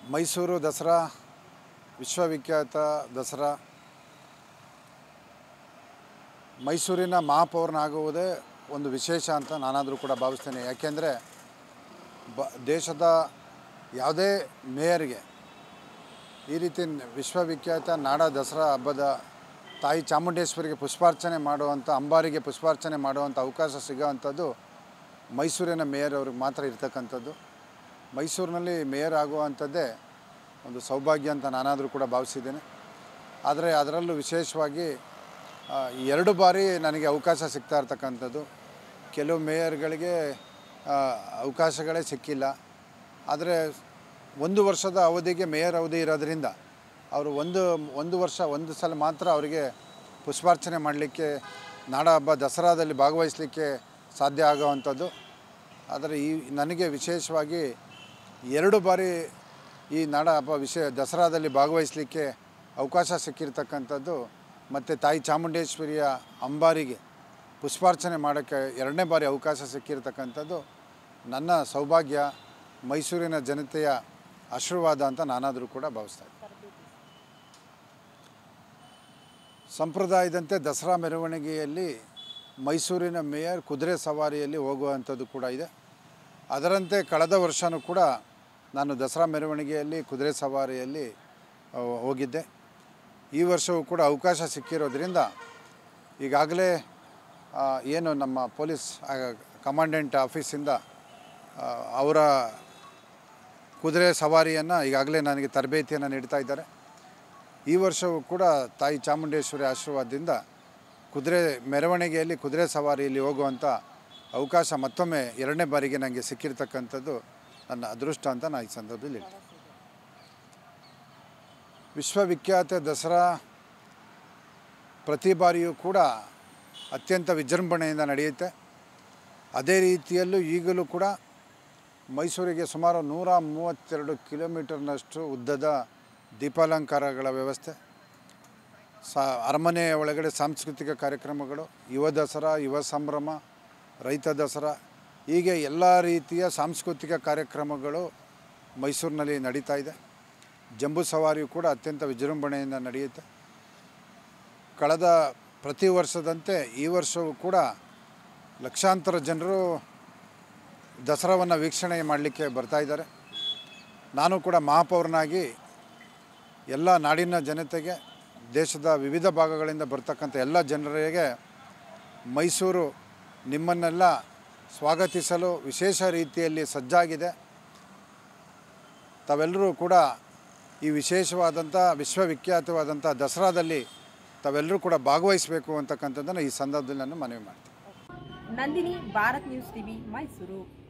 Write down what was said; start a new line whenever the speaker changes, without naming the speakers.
ಮೈಸೂರು ದಸರಾ ವಿಶ್ವವಿಖ್ಯಾತ ದಸರಾ ಮೈಸೂರಿನ ಮಹಾಪೌರನಾಗುವುದೇ ಒಂದು ವಿಶೇಷ ಅಂತ ನಾನಾದರೂ ಕೂಡ ಭಾವಿಸ್ತೇನೆ ಯಾಕೆಂದರೆ ಬ ದೇಶದ ಯಾವುದೇ ಮೇಯರ್ಗೆ ಈ ರೀತಿ ವಿಶ್ವವಿಖ್ಯಾತ ನಾಡ ದಸರಾ ಹಬ್ಬದ ತಾಯಿ ಚಾಮುಂಡೇಶ್ವರಿಗೆ ಪುಷ್ಪಾರ್ಚನೆ ಮಾಡುವಂಥ ಅಂಬಾರಿಗೆ ಪುಷ್ಪಾರ್ಚನೆ ಮಾಡುವಂಥ ಅವಕಾಶ ಸಿಗೋವಂಥದ್ದು ಮೈಸೂರಿನ ಮೇಯರ್ ಅವ್ರಿಗೆ ಮಾತ್ರ ಇರ್ತಕ್ಕಂಥದ್ದು ಮೈಸೂರಿನಲ್ಲಿ ಮೇಯರ್ ಆಗುವಂಥದ್ದೇ ಒಂದು ಸೌಭಾಗ್ಯ ಅಂತ ನಾನಾದರೂ ಕೂಡ ಭಾವಿಸಿದ್ದೇನೆ ಆದರೆ ಅದರಲ್ಲೂ ವಿಶೇಷವಾಗಿ ಆ, ಎರಡು ಬಾರಿ ನನಗೆ ಅವಕಾಶ ಸಿಗ್ತಾ ಇರ್ತಕ್ಕಂಥದ್ದು ಕೆಲವು ಮೇಯರ್ಗಳಿಗೆ ಆ, ಅವಕಾಶಗಳೇ ಸಿಕ್ಕಿಲ್ಲ ಆದರೆ ಒಂದು ವರ್ಷದ ಅವಧಿಗೆ ಮೇಯರ್ ಅವಧಿ ಇರೋದ್ರಿಂದ ಅವರು ಒಂದು ಒಂದು ವರ್ಷ ಒಂದು ಸಲ ಮಾತ್ರ ಅವರಿಗೆ ಪುಷ್ಪಾರ್ಚನೆ ಮಾಡಲಿಕ್ಕೆ ನಾಡ ಹಬ್ಬ ದಸರಾದಲ್ಲಿ ಭಾಗವಹಿಸಲಿಕ್ಕೆ ಸಾಧ್ಯ ಆಗುವಂಥದ್ದು ಆದರೆ ಈ ನನಗೆ ವಿಶೇಷವಾಗಿ ಎರಡು ಬಾರಿ ಈ ನಾಡ ಹಬ್ಬ ವಿಷಯ ದಸರಾದಲ್ಲಿ ಭಾಗವಹಿಸಲಿಕ್ಕೆ ಅವಕಾಶ ಸಿಕ್ಕಿರ್ತಕ್ಕಂಥದ್ದು ಮತ್ತು ತಾಯಿ ಚಾಮುಂಡೇಶ್ವರಿಯ ಅಂಬಾರಿಗೆ ಪುಷ್ಪಾರ್ಚನೆ ಮಾಡೋಕ್ಕೆ ಎರಡನೇ ಬಾರಿ ಅವಕಾಶ ಸಿಕ್ಕಿರ್ತಕ್ಕಂಥದ್ದು ನನ್ನ ಸೌಭಾಗ್ಯ ಮೈಸೂರಿನ ಜನತೆಯ ಆಶೀರ್ವಾದ ಅಂತ ನಾನಾದರೂ ಕೂಡ ಭಾವಿಸ್ತಾ ಇದ್ದೀನಿ ಸಂಪ್ರದಾಯದಂತೆ ದಸರಾ ಮೆರವಣಿಗೆಯಲ್ಲಿ ಮೈಸೂರಿನ ಮೇಯರ್ ಕುದುರೆ ಸವಾರಿಯಲ್ಲಿ ಹೋಗುವಂಥದ್ದು ಕೂಡ ಇದೆ ಅದರಂತೆ ಕಳೆದ ವರ್ಷವೂ ಕೂಡ ನಾನು ದಸರಾ ಮೆರವಣಿಗೆಯಲ್ಲಿ ಕುದುರೆ ಸವಾರಿಯಲ್ಲಿ ಆ, ಹೋಗಿದ್ದೆ ಈ ವರ್ಷವೂ ಕೂಡ ಅವಕಾಶ ಸಿಕ್ಕಿರೋದ್ರಿಂದ ಈಗಾಗಲೇ ಆ, ಏನು ನಮ್ಮ ಪೊಲೀಸ್ ಆ, ಕಮಾಂಡೆಂಟ್ ಆಫೀಸಿಂದ ಆ, ಅವರ ಕುದುರೆ ಸವಾರಿಯನ್ನು ಈಗಾಗಲೇ ನನಗೆ ತರಬೇತಿಯನ್ನು ನೀಡ್ತಾ ಇದ್ದಾರೆ ಈ ವರ್ಷವೂ ಕೂಡ ತಾಯಿ ಚಾಮುಂಡೇಶ್ವರಿ ಆಶೀರ್ವಾದದಿಂದ ಕುದುರೆ ಮೆರವಣಿಗೆಯಲ್ಲಿ ಕುದುರೆ ಸವಾರಿಯಲ್ಲಿ ಹೋಗುವಂಥ ಅವಕಾಶ ಮತ್ತೊಮ್ಮೆ ಎರಡನೇ ಬಾರಿಗೆ ನನಗೆ ಸಿಕ್ಕಿರ್ತಕ್ಕಂಥದ್ದು ನನ್ನ ಅದೃಷ್ಟ ಅಂತ ನಾನು ಈ ಸಂದರ್ಭದಲ್ಲಿ ಹೇಳ್ತೀನಿ ವಿಶ್ವವಿಖ್ಯಾತ ದಸರಾ ಪ್ರತಿ ಬಾರಿಯೂ ಕೂಡ ಅತ್ಯಂತ ವಿಜೃಂಭಣೆಯಿಂದ ನಡೆಯುತ್ತೆ ಅದೇ ರೀತಿಯಲ್ಲೂ ಈಗಲೂ ಕೂಡ ಮೈಸೂರಿಗೆ ಸುಮಾರು ನೂರ ಮೂವತ್ತೆರಡು ಕಿಲೋಮೀಟರ್ನಷ್ಟು ಉದ್ದದ ದೀಪಾಲಂಕಾರಗಳ ವ್ಯವಸ್ಥೆ ಸಾ ಅರಮನೆಯ ಒಳಗಡೆ ಸಾಂಸ್ಕೃತಿಕ ಕಾರ್ಯಕ್ರಮಗಳು ಯುವ ದಸರಾ ಯುವ ಸಂಭ್ರಮ ರೈತ ದಸರಾ ಹೀಗೆ ಎಲ್ಲ ರೀತಿಯ ಸಾಂಸ್ಕೃತಿಕ ಕಾರ್ಯಕ್ರಮಗಳು ಮೈಸೂರಿನಲ್ಲಿ ನಡೀತಾ ಇದೆ ಜಂಬೂ ಸವಾರಿಯು ಕೂಡ ಅತ್ಯಂತ ವಿಜೃಂಭಣೆಯಿಂದ ನಡೆಯುತ್ತೆ ಕಳೆದ ಪ್ರತಿ ವರ್ಷದಂತೆ ಈ ವರ್ಷವೂ ಕೂಡ ಲಕ್ಷಾಂತರ ಜನರು ದಸರಾವನ್ನು ವೀಕ್ಷಣೆ ಮಾಡಲಿಕ್ಕೆ ಬರ್ತಾ ಇದ್ದಾರೆ ನಾನು ಕೂಡ ಮಹಾಪೌರನಾಗಿ ಎಲ್ಲ ನಾಡಿನ ಜನತೆಗೆ ದೇಶದ ವಿವಿಧ ಭಾಗಗಳಿಂದ ಬರ್ತಕ್ಕಂಥ ಎಲ್ಲ ಜನರಿಗೆ ಮೈಸೂರು ನಿಮ್ಮನ್ನೆಲ್ಲ ಸ್ವಾಗತಿಸಲು ವಿಶೇಷ ರೀತಿಯಲ್ಲಿ ಸಜ್ಜಾಗಿದೆ ತಾವೆಲ್ಲರೂ ಕೂಡ ಈ ವಿಶೇಷವಾದಂಥ ವಿಶ್ವವಿಖ್ಯಾತವಾದಂಥ ದಸರಾದಲ್ಲಿ ತಾವೆಲ್ಲರೂ ಕೂಡ ಭಾಗವಹಿಸಬೇಕು ಅಂತಕ್ಕಂಥದ್ದನ್ನು ಈ ಸಂದರ್ಭದಲ್ಲಿ ನಾನು ಮನವಿ ಮಾಡ್ತೀನಿ
ನಂದಿನಿ ಭಾರತ್ ನ್ಯೂಸ್ ಟಿವಿ ಮೈಸೂರು